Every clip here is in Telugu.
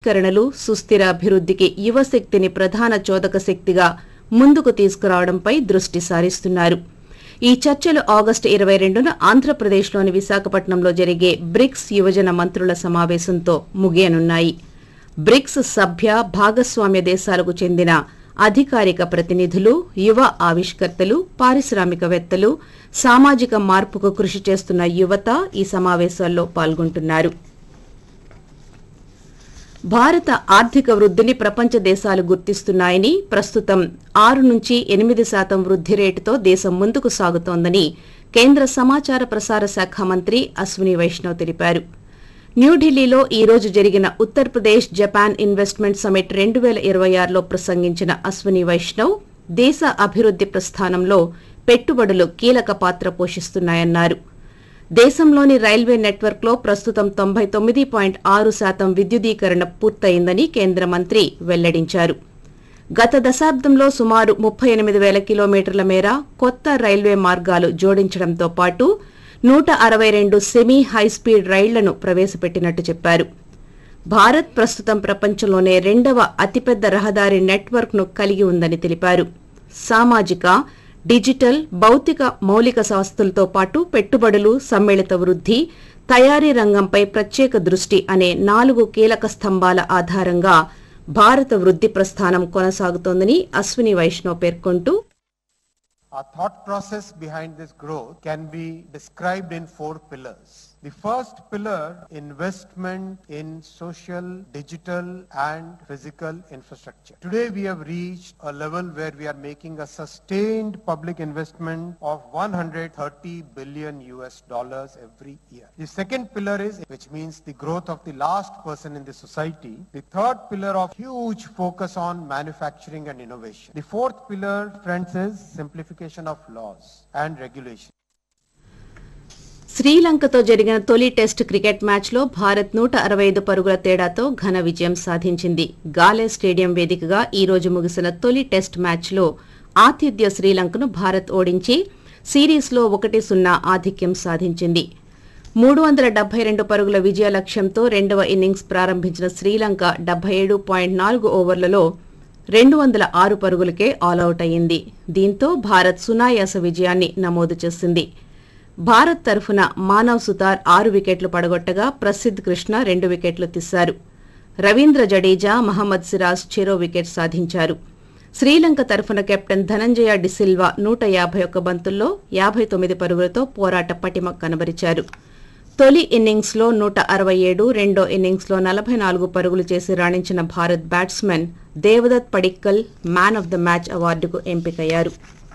ఆవిష్కరణలు సుస్థిర అభివృద్ధికి యువశక్తిని ప్రధాన చోదక శక్తిగా ముందుకు తీసుకురావడంపై దృష్టి సారిస్తున్నారు ఈ చర్చలు ఆగస్టు ఇరవై రెండున ఆంధ్రప్రదేశ్లోని విశాఖపట్నంలో జరిగే బ్రిక్స్ యువజన మంత్రుల సమావేశంతో ముగియనున్నాయి బ్రిక్స్ సభ్య భాగస్వామ్య దేశాలకు చెందిన అధికారిక ప్రతినిధులు యువ ఆవిష్కర్తలు పారిశ్రామికవేత్తలు సామాజిక మార్పుకు కృషి చేస్తున్న యువత ఈ సమావేశాల్లో పాల్గొంటున్నారు భారత ఆర్థిక వృద్ధిని ప్రపంచ దేశాలు గుర్తిస్తున్నాయని ప్రస్తుతం ఆరు నుంచి ఎనిమిది శాతం వృద్ధి రేటుతో దేశం ముందుకు సాగుతోందని కేంద్ర సమాచార ప్రసార శాఖ మంత్రి అశ్విని వైష్ణవ్ తెలిపారు న్యూఢిల్లీలో ఈ రోజు జరిగిన ఉత్తరప్రదేశ్ జపాన్ ఇన్వెస్ట్మెంట్ సమిట్ రెండు వేల ఇరవై ఆరులో ప్రసంగించిన అశ్విని వైష్ణవ్ దేశ అభివృద్ది ప్రస్థానంలో పెట్టుబడులు కీలక పాత్ర పోషిస్తున్నాయన్నారు దేశంలోని రైల్వే నెట్వర్క్లో ప్రస్తుతం తొంభై తొమ్మిది పాయింట్ ఆరు శాతం విద్యుదీకరణ పూర్తయిందని కేంద్ర మంత్రి వెల్లడించారు గత దశాబ్దంలో సుమారు ముప్పై ఎనిమిది వేల కిలోమీటర్ల మేర కొత్త రైల్వే మార్గాలు జోడించడంతో పాటు నూట అరవై రెండు సెమీ హైస్పీడ్ రైళ్లను ప్రవేశపెట్టినట్టు చెప్పారు భారత్ ప్రస్తుతం ప్రపంచంలోనే రెండవ అతిపెద్ద రహదారి నెట్వర్క్ను కలిగి ఉందని తెలిపారు సామాజిక డిజిటల్ భౌతిక మౌలిక సంస్థలతో పాటు పెట్టుబడులు సమ్మిళిత వృద్ధి తయారీ రంగంపై ప్రత్యేక దృష్టి అనే నాలుగు కీలక స్తంభాల ఆధారంగా భారత వృద్ధి ప్రస్థానం కొనసాగుతోందని అశ్విని వైష్ణవ్ పేర్కొంటూ Our thought process behind this growth can be described in four pillars. The first pillar, investment in social, digital and physical infrastructure. Today we have reached a level where we are making a sustained public investment of 130 billion US dollars every year. The second pillar is, which means the growth of the last person in the society. The third pillar of huge focus on manufacturing and innovation. The fourth pillar, friends, is simplification of laws and regulations. శ్రీలంకతో జరిగిన తొలి టెస్ట్ క్రికెట్ మ్యాచ్లో భారత్ నూట అరవై ఐదు పరుగుల తేడాతో ఘన విజయం సాధించింది గాలే స్టేడియం వేదికగా ఈ రోజు ముగిసిన తొలి టెస్ట్ మ్యాచ్లో ఆతిథ్య శ్రీలంకను భారత్ ఓడించి సిరీస్లో ఒకటి సున్నా ఆధిక్యం సాధించింది మూడు వందల డెబ్బై రెండు పరుగుల విజయ లక్ష్యంతో రెండవ ఇన్నింగ్స్ ప్రారంభించిన శ్రీలంక డెబ్బై ఏడు పాయింట్ నాలుగు ఓవర్లలో రెండు వందల ఆరు పరుగులకే ఆలౌట్ అయింది దీంతో భారత్ సునాయాస విజయాన్ని నమోదు చేసింది భారత్ తరఫున మానవ్ సుతార్ ఆరు వికెట్లు పడగొట్టగా ప్రసిద్ధ్ కృష్ణ రెండు వికెట్లు తీశారు రవీంద్ర జడేజా మహమ్మద్ సిరాజ్ చెరో వికెట్ సాధించారు శ్రీలంక తరఫున కెప్టెన్ ధనంజయ డిసిల్వా నూట యాభై ఒక్క బంతుల్లో యాభై తొమ్మిది పరుగులతో పోరాట పటిమ కనబరిచారు తొలి ఇన్నింగ్స్లో నూట అరవై ఏడు రెండో ఇన్నింగ్స్లో నలభై నాలుగు పరుగులు చేసి రాణించిన Bharat batsmen Devdutt Padikkal man of the match అవార్డుకు ఎంపికయ్యారు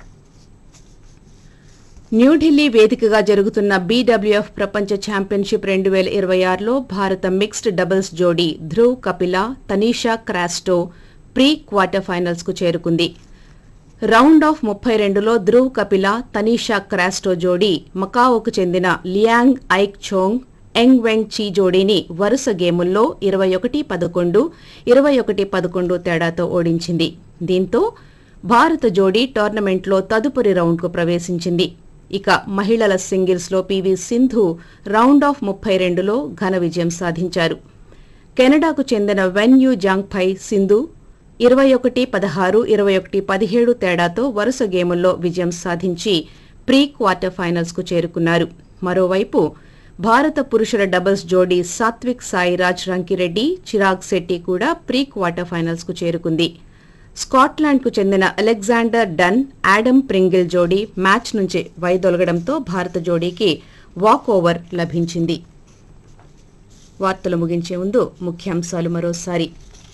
న్యూఢిల్లీ వేదికగా జరుగుతున్న బీడబ్ల్యూఎఫ్ ప్రపంచ ఛాంపియన్షిప్ రెండు వేల ఇరవై ఆరులో భారత మిక్స్డ్ డబుల్స్ జోడీ Dhruv Kapila Tanisha Crasto pre quarter finals కు చేరుకుంది రౌండ్ ఆఫ్ ముప్పై రెండులో ధ్రువ్ కపిల తనీషా క్రాస్టో జోడీ మకాఓకు చెందిన లియాంగ్ ఐక్ చోంగ్ ఎంగ్ వెంగ్ చీ జోడీని వరుస గేముల్లో ఇరవై ఒకటి పదకొండు ఇరవై ఒకటి పదకొండు తేడాతో ఓడించింది దీంతో భారత జోడీ టోర్నమెంట్లో తదుపరి రౌండ్కు ప్రవేశించింది ఇక మహిళల సింగిల్స్లో పీవీ సింధు రౌండ్ ఆఫ్ ముప్పై రెండులో ఘన విజయం సాధించారు కెనడాకు చెందిన వెన్ యూ జాంగ్ ఫై సింధు ఇరవై ఒకటి పదహారు ఇరవై ఒకటి పదిహేడు తేడాతో వరుస గేముల్లో విజయం సాధించి ప్రీ క్వార్టర్ ఫైనల్స్ కు చేరుకున్నారు మరోవైపు భారత పురుషుల డబుల్స్ జోడీ సాత్విక్ సాయిరాజ్ రంకిరెడ్డి చిరాగ్ శెట్టి కూడా ప్రీ క్వార్టర్ ఫైనల్స్ కు చేరుకుంది స్కాట్లాండ్కు చెందిన అలెగ్జాండర్ డన్ యాడమ్ ప్రింగిల్ జోడీ మ్యాచ్ నుంచి వైదొలగడంతో భారత జోడీకి వాక్ ఓవర్ లభించింది వార్తలు ముగించే ముందు ముఖ్యాంశాలు మరోసారి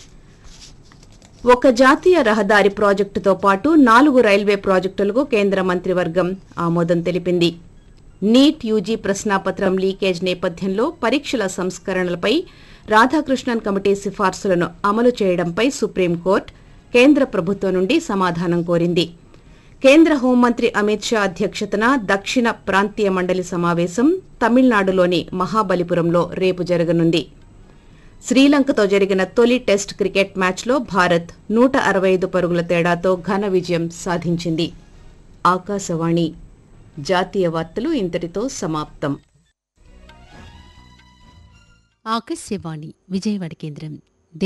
ఒక జాతీయ రహదారి ప్రాజెక్టుతో పాటు నాలుగు రైల్వే ప్రాజెక్టులకు కేంద్ర మంత్రివర్గం ఆమోదం తెలిపింది నీట్ యూజీ ప్రశ్నాపత్రం లీకేజ్ నేపథ్యంలో పరీక్షల సంస్కరణలపై రాధాకృష్ణన్ కమిటీ సిఫార్సులను అమలు చేయడంపై సుప్రీంకోర్టు కేంద్ర ప్రభుత్వం నుండి సమాధానం కోరింది కేంద్ర హోంమంత్రి అమిత్ షా అధ్యక్షతన దక్షిణ ప్రాంతీయ మండలి సమావేశం తమిళనాడులోని మహాబలిపురంలో రేపు జరగనుంది శ్రీలంకతో జరిగిన తొలి టెస్ట్ క్రికెట్ మ్యాచ్లో భారత్ నూట అరవై ఐదు పరుగుల తేడాతో ఘన విజయం సాధించింది ఆకాశవాణి జాతీయ వార్తలు ఇంతటితో సమాప్తం ఆకాశవాణి విజయవాడ కేంద్రం